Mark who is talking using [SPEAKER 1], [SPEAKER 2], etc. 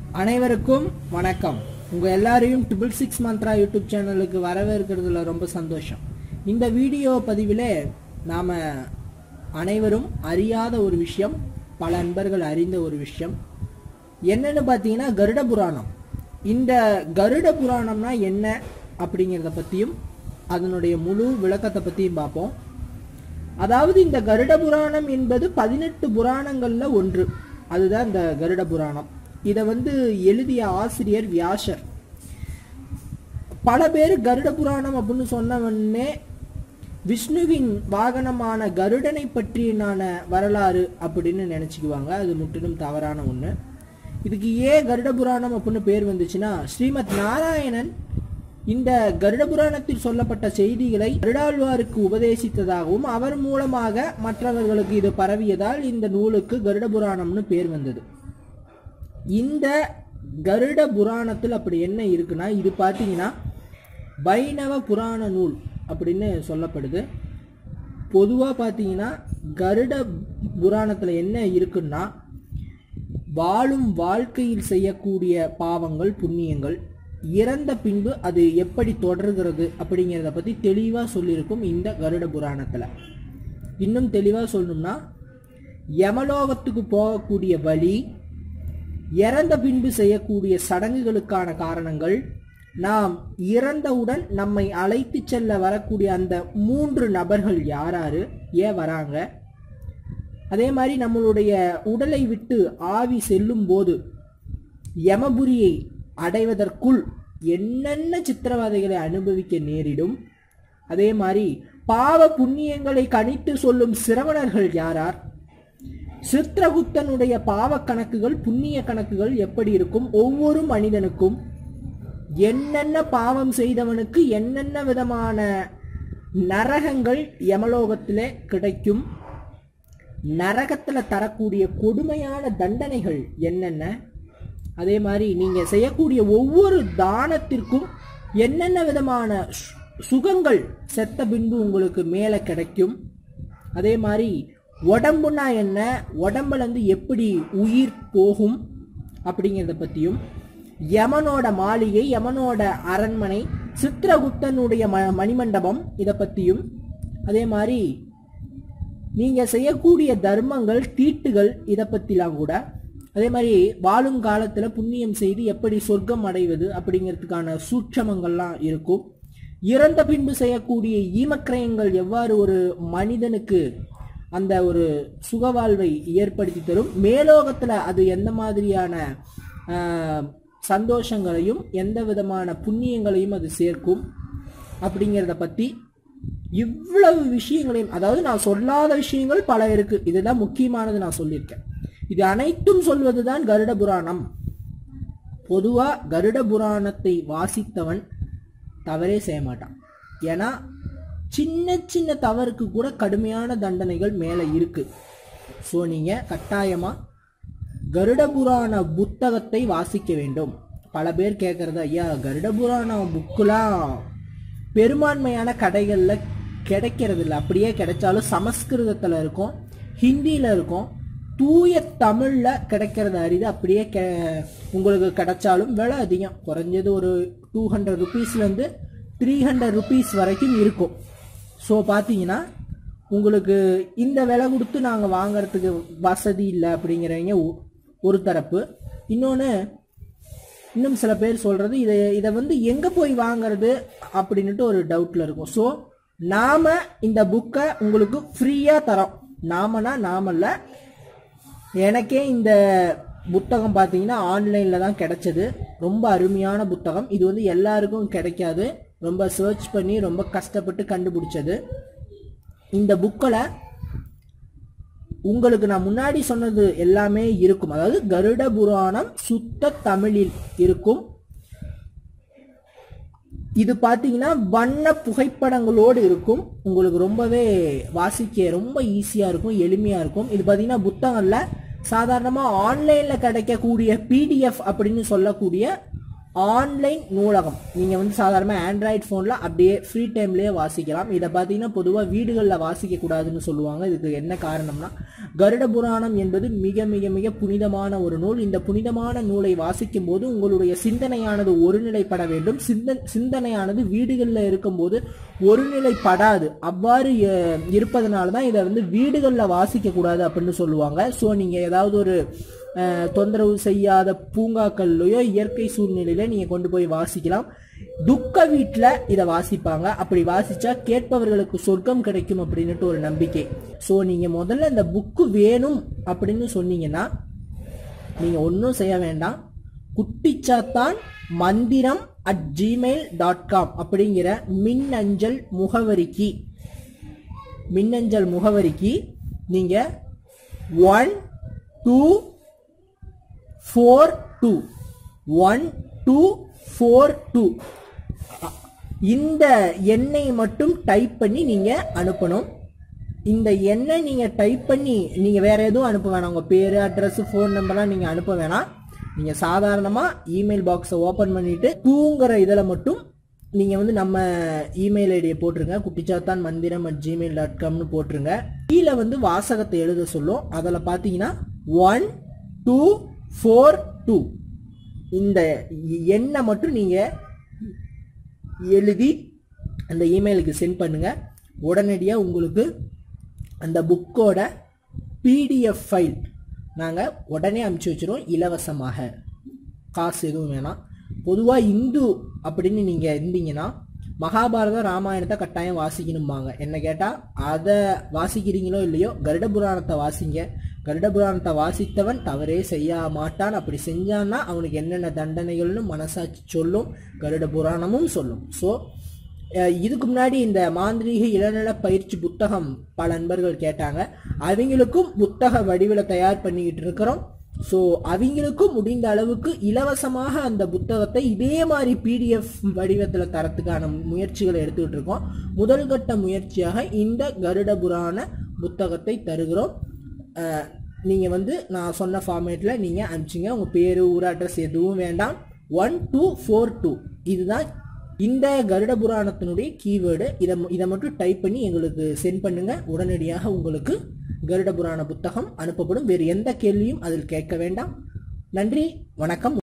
[SPEAKER 1] அனைவருக்கும் வணக்கம் உங்க எல்லாரையும் ட்ரிபிள் சிக்ஸ் மந்த்ரா யூடியூப் சேனலுக்கு வரவேற்கிறதுல ரொம்ப சந்தோஷம் இந்த வீடியோ பதிவில் நாம அனைவரும் அறியாத ஒரு விஷயம் பல நண்பர்கள் அறிந்த ஒரு விஷயம் என்னன்னு பார்த்தீங்கன்னா கருட புராணம் இந்த கருட புராணம்னா என்ன அப்படிங்கிறத பற்றியும் அதனுடைய முழு விளக்கத்தை பற்றியும் பார்ப்போம் அதாவது இந்த கருட புராணம் என்பது பதினெட்டு புராணங்கள்ல ஒன்று அதுதான் இந்த கருட புராணம் இதை வந்து எழுதிய ஆசிரியர் வியாசர் பல பேர் கருட புராணம் அப்படின்னு சொன்ன உடனே விஷ்ணுவின் வாகனமான கருடனை பற்றியனான வரலாறு அப்படின்னு நினைச்சுக்குவாங்க அது முற்றிலும் தவறான ஒண்ணு இதுக்கு ஏன் கருட புராணம் அப்படின்னு பேர் வந்துச்சுன்னா ஸ்ரீமத் நாராயணன் இந்த கருட புராணத்தில் சொல்லப்பட்ட செய்திகளை கருடாழ்வாருக்கு உபதேசித்ததாகவும் அவர் மூலமாக மற்றவர்களுக்கு இது பரவியதால் இந்த நூலுக்கு கருட புராணம்னு பேர் வந்தது இந்த கருட புராணத்தில் அப்படி என்ன இருக்குன்னா இது பார்த்தீங்கன்னா வைணவ புராண நூல் அப்படின்னு சொல்லப்படுது பொதுவாக பார்த்தீங்கன்னா கருட புராணத்தில் என்ன இருக்குன்னா வாழும் வாழ்க்கையில் செய்யக்கூடிய பாவங்கள் புண்ணியங்கள் இறந்த பின்பு அது எப்படி தொடர்கிறது அப்படிங்கிறத பற்றி தெளிவாக சொல்லியிருக்கும் இந்த கருட புராணத்தில் இன்னும் தெளிவாக சொல்லணும்னா யமலோகத்துக்கு போகக்கூடிய வழி இறந்த பின்பு செய்யக்கூடிய சடங்குகளுக்கான காரணங்கள் நாம் இறந்தவுடன் நம்மை அழைத்து செல்ல வரக்கூடிய அந்த மூன்று நபர்கள் யாராரு ஏன் வராங்க அதே மாதிரி நம்மளுடைய உடலை விட்டு ஆவி செல்லும் போது யமபுரியை அடைவதற்குள் என்னென்ன சித்திரவதைகளை அனுபவிக்க நேரிடும் அதே மாதிரி பாவ புண்ணியங்களை கணித்து சொல்லும் சிரவணர்கள் யாரார் சித்திரகுப்தனுடைய பாவ கணக்குகள் புண்ணிய கணக்குகள் எப்படி இருக்கும் ஒவ்வொரு மனிதனுக்கும் என்னென்ன பாவம் செய்தவனுக்கு என்னென்ன விதமான நரகங்கள் யமலோகத்திலே கிடைக்கும் நரகத்துல தரக்கூடிய கொடுமையான தண்டனைகள் என்னென்ன அதே மாதிரி நீங்க செய்யக்கூடிய ஒவ்வொரு தானத்திற்கும் என்னென்ன விதமான சு- சுகங்கள் செத்த பின்பு உங்களுக்கு மேலே கிடைக்கும் அதே மாதிரி உடம்புனா என்ன உடம்புல இருந்து எப்படி உயிர் போகும் அப்படிங்கிறத பற்றியும் யமனோட மாளிகை யமனோட அரண்மனை சித்திரகுப்தனுடைய ம மணிமண்டபம் இதை பற்றியும் அதே மாதிரி நீங்கள் செய்யக்கூடிய தர்மங்கள் தீட்டுகள் இதை பற்றிலாம் கூட அதே மாதிரி வாழும் காலத்தில் புண்ணியம் செய்து எப்படி சொர்க்கம் அடைவது அப்படிங்கிறதுக்கான சூட்சமங்கள்லாம் இருக்கும் இறந்த பின்பு செய்யக்கூடிய ஈமக்கிரயங்கள் எவ்வாறு ஒரு மனிதனுக்கு அந்த ஒரு சுகவாழ்வை ஏற்படுத்தி தரும் மேலோகத்தில் அது எந்த மாதிரியான ஆஹ், சந்தோஷங்களையும் எந்த விதமான புண்ணியங்களையும் அது சேர்க்கும் அப்படிங்கிறத பற்றி இவ்வளவு விஷயங்களையும் அதாவது நான் சொல்லாத விஷயங்கள் பல இருக்கு இதுதான் முக்கியமானது நான் சொல்லியிருக்கேன் இது அனைத்தும் சொல்வதுதான் கருட புராணம் பொதுவா கருட புராணத்தை வாசித்தவன் தவறே செய்ய மாட்டான் ஏன்னா சின்ன சின்ன தவறுக்கு கூட கடுமையான தண்டனைகள் மேலே இருக்கு ஸோ நீங்க கட்டாயமா கருட புராண புத்தகத்தை வாசிக்க வேண்டும் பல பேர் கேட்கறது ஐயா கருட புராணம் புக்குலாம் பெரும்பான்மையான கடைகளில் கிடைக்கிறது இல்லை அப்படியே கிடைச்சாலும் சமஸ்கிருதத்தில் இருக்கும் ஹிந்தியில் இருக்கும் தூய தமிழில் கிடைக்கிறது அரிது அப்படியே கெ உங்களுக்கு கிடைச்சாலும் விலை அதிகம் குறைஞ்சது ஒரு டூ ஹண்ட்ரட் ருபீஸ்லேருந்து த்ரீ ஹண்ட்ரட் ருபீஸ் வரைக்கும் இருக்கும் ஸோ பார்த்தீங்கன்னா உங்களுக்கு இந்த விலை கொடுத்து நாங்கள் வாங்குறதுக்கு வசதி இல்லை அப்படிங்கிறவங்க ஒ- ஒரு தரப்பு இன்னொன்று இன்னும் சில பேர் சொல்றது இதை இதை வந்து எங்க போய் வாங்குறது அப்படின்னுட்டு ஒரு டவுட்ல இருக்கும் ஸோ நாம இந்த புக்கை உங்களுக்கு ஃப்ரீயா தரோம் நாமனா நாமல்ல எனக்கே இந்த புத்தகம் பார்த்தீங்கன்னா ஆன்லைனில் தான் கிடைச்சது ரொம்ப அருமையான புத்தகம் இது வந்து எல்லாருக்கும் கிடைக்காது ரொம்ப சர்ச் பண்ணி ரொம்ப கஷ்டப்பட்டு கண்டுபிடிச்சது இந்த புக்கில் உங்களுக்கு நான் முன்னாடி சொன்னது எல்லாமே இருக்கும் அதாவது கருட புராணம் சுத்த தமிழில் இருக்கும் இது பார்த்தீங்கன்னா வண்ண புகைப்படங்களோடு இருக்கும் உங்களுக்கு ரொம்பவே வாசிக்க ரொம்ப ஈஸியாக இருக்கும் எளிமையாக இருக்கும் இது பார்த்தீங்கன்னா புத்தகம்ல சாதாரணமாக ஆன்லைனில் கிடைக்கக்கூடிய பிடிஎஃப் அப்படின்னு சொல்லக்கூடிய ஆன்லைன் நூலகம் நீங்கள் வந்து சாதாரணமாக ஆண்ட்ராய்ட் ஃபோனில் அப்படியே ஃப்ரீ டைம்லேயே வாசிக்கலாம் இதை பார்த்தீங்கன்னா பொதுவாக வீடுகளில் வாசிக்கக்கூடாதுன்னு சொல்லுவாங்க இதுக்கு என்ன காரணம்னா கருட புராணம் என்பது மிக மிக மிக புனிதமான ஒரு நூல் இந்த புனிதமான நூலை வாசிக்கும் போது உங்களுடைய சிந்தனையானது ஒருநிலைப்பட வேண்டும் சிந்த சிந்தனையானது வீடுகளில் இருக்கும்போது ஒருநிலைப்படாது அவ்வாறு அஹ், இருப்பதனால தான் இதை வந்து வீடுகளில் வாசிக்கக்கூடாது அப்படின்னு சொல்லுவாங்க ஸோ நீங்கள் ஏதாவது ஒரு அஹ், தொந்தரவு செய்யாத பூங்காக்கள்லையோ இயற்கை சூழ்நிலையில நீங்கள் கொண்டு போய் வாசிக்கலாம் துக்க வீட்டில் இதை வாசிப்பாங்க அப்படி வாசிச்சா கேட்பவர்களுக்கு சொர்க்கம் கிடைக்கும் அப்படின்னுட்டு ஒரு நம்பிக்கை ஸோ நீங்கள் முதல்ல இந்த புக்கு வேணும் அப்படின்னு சொன்னீங்கன்னா நீங்கள் ஒன்றும் செய்ய வேண்டாம் குட்டிச்சாத்தான் மந்திரம் அட் ஜிமெயில் டாட் காம் அப்படிங்கிற மின்னஞ்சல் முகவரிக்கு மின்னஞ்சல் முகவரிக்கு நீங்கள் one two four two one two four two இந்த எண்ணை மட்டும் டைப் பண்ணி நீங்கள் அனுப்பணும் இந்த எண்ணை நீங்கள் டைப் பண்ணி நீங்கள் வேற எதுவும் அனுப்ப வேணாம் உங்கள் பேர் அட்ரஸ் ஃபோன் நம்பர்லாம் நீங்கள் அனுப்ப வேணாம் நீங்கள் சாதாரணமாக இமெயில் பாக்ஸை ஓப்பன் பண்ணிட்டு டூங்கிற இதில் மட்டும் நீங்கள் வந்து நம்ம இமெயில் ஐடியை போட்டுருங்க குட்டிச்சாத்தான் மந்திரம் அட் ஜிமெயில் டாட் காம்னு போட்டுருங்க கீழே வந்து வாசகத்தை எழுத சொல்லும் அதில் பார்த்தீங்கன்னா ஒன் டூ ஃபோர் டூ இந்த எண்ணை மட்டும் நீங்கள் எழுதி அந்த இமெயிலுக்கு சென்ட் பண்ணுங்க உடனடியாக உங்களுக்கு அந்த புக்கோட பிடிஎஃப் ஃபைல் நாங்கள் உடனே அனுப்பிச்சி வச்சிருவோம் இலவசமாக காசு எதுவும் வேணாம் பொதுவாக இந்து அப்படின்னு நீங்கள் இருந்தீங்கன்னா மகாபாரதம் ராமாயணத்தை கட்டாயம் வாசிக்கணும்பாங்க என்ன கேட்டால் அதை வாசிக்கிறீங்களோ இல்லையோ கருட புராணத்தை வாசிங்க கருட புராணத்தை வாசித்தவன் தவறே செய்ய மாட்டான் அப்படி செஞ்சான்னா அவனுக்கு என்னென்ன தண்டனைகள்னு மனசாட்சி சொல்லும் கருட புராணமும் சொல்லும் ஸோ இதுக்கு முன்னாடி இந்த மாந்திரீக இளநில பயிற்சி புத்தகம் பல நண்பர்கள் கேட்டாங்க அவங்களுக்கும் புத்தக வடிவில் தயார் பண்ணிக்கிட்டு இருக்கிறோம் ஸோ அவங்களுக்கும் முடிந்த அளவுக்கு இலவசமாக அந்த புத்தகத்தை இதே மாதிரி பிடிஎஃப் வடிவத்தில் தரத்துக்கான முயற்சிகளை எடுத்துக்கிட்டு இருக்கோம் முதல் கட்ட முயற்சியாக இந்த கருட புராண புத்தகத்தை தருகிறோம் நீங்கள் வந்து நான் சொன்ன ஃபார்மேட்டில் நீங்கள் அனுப்பிச்சிங்க உங்கள் பேர் ஊர் அட்ரஸ் எதுவும் வேண்டாம் ஒன் டூ ஃபோர் டூ இதுதான் இந்த கருட புராணத்தினுடைய கீவேர்டு இதை இதை மட்டும் டைப் பண்ணி எங்களுக்கு சென்ட் பண்ணுங்க உடனடியாக உங்களுக்கு கருட புராண புத்தகம் அனுப்பப்படும் வேறு எந்த கேள்வியும் அதில் கேட்க வேண்டாம் நன்றி வணக்கம்